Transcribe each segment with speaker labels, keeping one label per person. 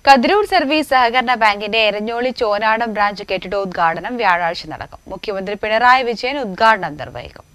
Speaker 1: Kathirur service സഹകരണ ബാങ്കിന്റെ Eranholi Chonadam branch കെട്ടിടോദ്ഘാടനം വ്യാഴാഴ്ച നടക്കും മുഖ്യമന്ത്രി പിണറായി വിജയൻ ഉദ്ഘാടനം നിർവഹിക്കും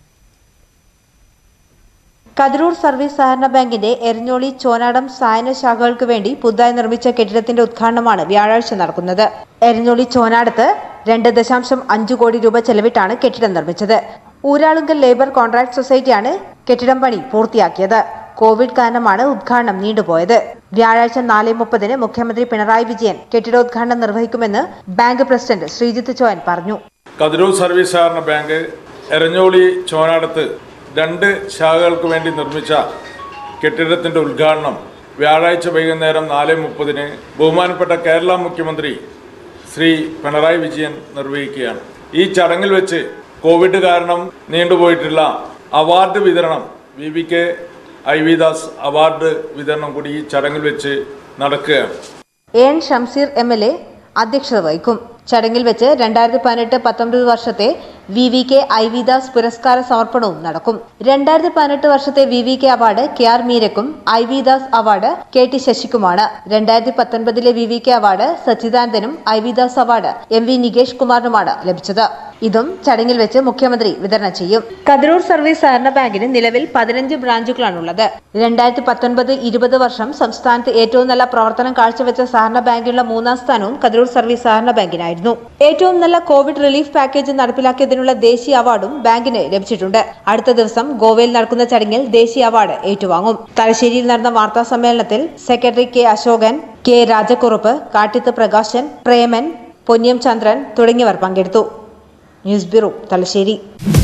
Speaker 2: കതിരൂർ സർവീസ് സഹകരണ ബാങ്കിന്റെ എരഞ്ഞോളി ചോനാടം സായന ശാഖകൾക്ക് വേണ്ടി പുതുതായി നിർമ്മിച്ച കെട്ടിടത്തിന്റെ ഉദ്ഘാടനമാണ് വ്യാഴാഴ്ച നടക്കുന്നത് എരഞ്ഞോളി ചോനാടത്ത് രണ്ട് ദശാംശം അഞ്ച് കോടി രൂപ ചെലവിട്ടാണ് കെട്ടിടം നിർമ്മിച്ചത് ഊരാളുങ്കൽ ലേബർ കോൺട്രാക്ട് സൊസൈറ്റിയാണ് കെട്ടിടം പണി പൂർത്തിയാക്കിയത് കോവിഡ് കാരണമാണ് ഉദ്ഘാടനം നീണ്ടുപോയത് വ്യാഴാഴ്ച നാല് മുപ്പതിന് മുഖ്യമന്ത്രി പിണറായി വിജയൻ കെട്ടിടോദ്ഘാടനം നിർവഹിക്കുമെന്ന് ബാങ്ക് പ്രസിഡന്റ് ശ്രീജിത്ത് ചോയൻ പറഞ്ഞു
Speaker 3: കതിരൂർ സർവീസ് സഹകരണ ബാങ്ക് എരഞ്ഞോളി ചോനാടത്ത് രണ്ട് ശാഖകൾക്ക് വേണ്ടി നിർമ്മിച്ച കെട്ടിടത്തിന്റെ ഉദ്ഘാടനം വ്യാഴാഴ്ച വൈകുന്നേരം നാല് മുപ്പതിന് ബഹുമാനപ്പെട്ട കേരള മുഖ്യമന്ത്രി ശ്രീ പിണറായി വിജയൻ നിർവഹിക്കുകയാണ് ഈ ചടങ്ങിൽ വെച്ച് കോവിഡ് കാരണം നീണ്ടുപോയിട്ടുള്ള അവാർഡ് വിതരണം V V K I V Das award വിതരണം കൂടി ഈ ചടങ്ങിൽ വെച്ച് നടക്കുകയാണ്
Speaker 2: N Shamseer M L A അധ്യക്ഷത വഹിക്കും ചടങ്ങിൽ വെച്ച് രണ്ടായിരത്തി പതിനെട്ട് പത്തൊമ്പത് വർഷത്തെ V V K I V Das പുരസ്കാര സമർപ്പണവും നടക്കും രണ്ടായിരത്തി പതിനെട്ട് വർഷത്തെ V V K award K R മീരക്കും I V Das award K T ശശിക്കുമാണ് രണ്ടായിരത്തി പത്തൊൻപതിലെ വി വി കെ അവാർഡ് സച്ചിദാനന്ദനും I V Das award M V Nikesh കുമാറിനുമാണ് ലഭിച്ചത് ഇതും ചടങ്ങിൽ വെച്ച് മുഖ്യമന്ത്രി വിതരണം ചെയ്യും കതിരൂർ സർവീസ് സഹകരണ ബാങ്കിന് നിലവിൽ പതിനഞ്ച് ബ്രാഞ്ചുകളാണുള്ളത് രണ്ടായിരത്തി പത്തൊൻപത് ഇരുപത് വർഷം സംസ്ഥാനത്ത് ഏറ്റവും നല്ല പ്രവർത്തനം കാഴ്ചവെച്ച സഹകരണ ബാങ്കിനുള്ള മൂന്നാം സ്ഥാനവും കതിരൂർ സർവീസ് സഹകരണ ബാങ്കിനായിരുന്നു ഏറ്റവും നല്ല കോവിഡ് റിലീഫ് പാക്കേജ് നടപ്പിലാക്കിയതിനുള്ള ദേശീയ അവാർഡും ബാങ്കിന് ലഭിച്ചിട്ടുണ്ട് അടുത്ത ദിവസം ഗോവയിൽ നടക്കുന്ന ചടങ്ങിൽ ദേശീയ അവാർഡ് ഏറ്റുവാങ്ങും തലശ്ശേരിയിൽ നടന്ന വാർത്താ സമ്മേളനത്തിൽ secretary K Ashokan K Rajakurup Kattith Prakashan Preman Ponniyam Chandran തുടങ്ങിയവർ പങ്കെടുത്തു ന്യൂസ് ബ്യൂറോ തലശ്ശേരി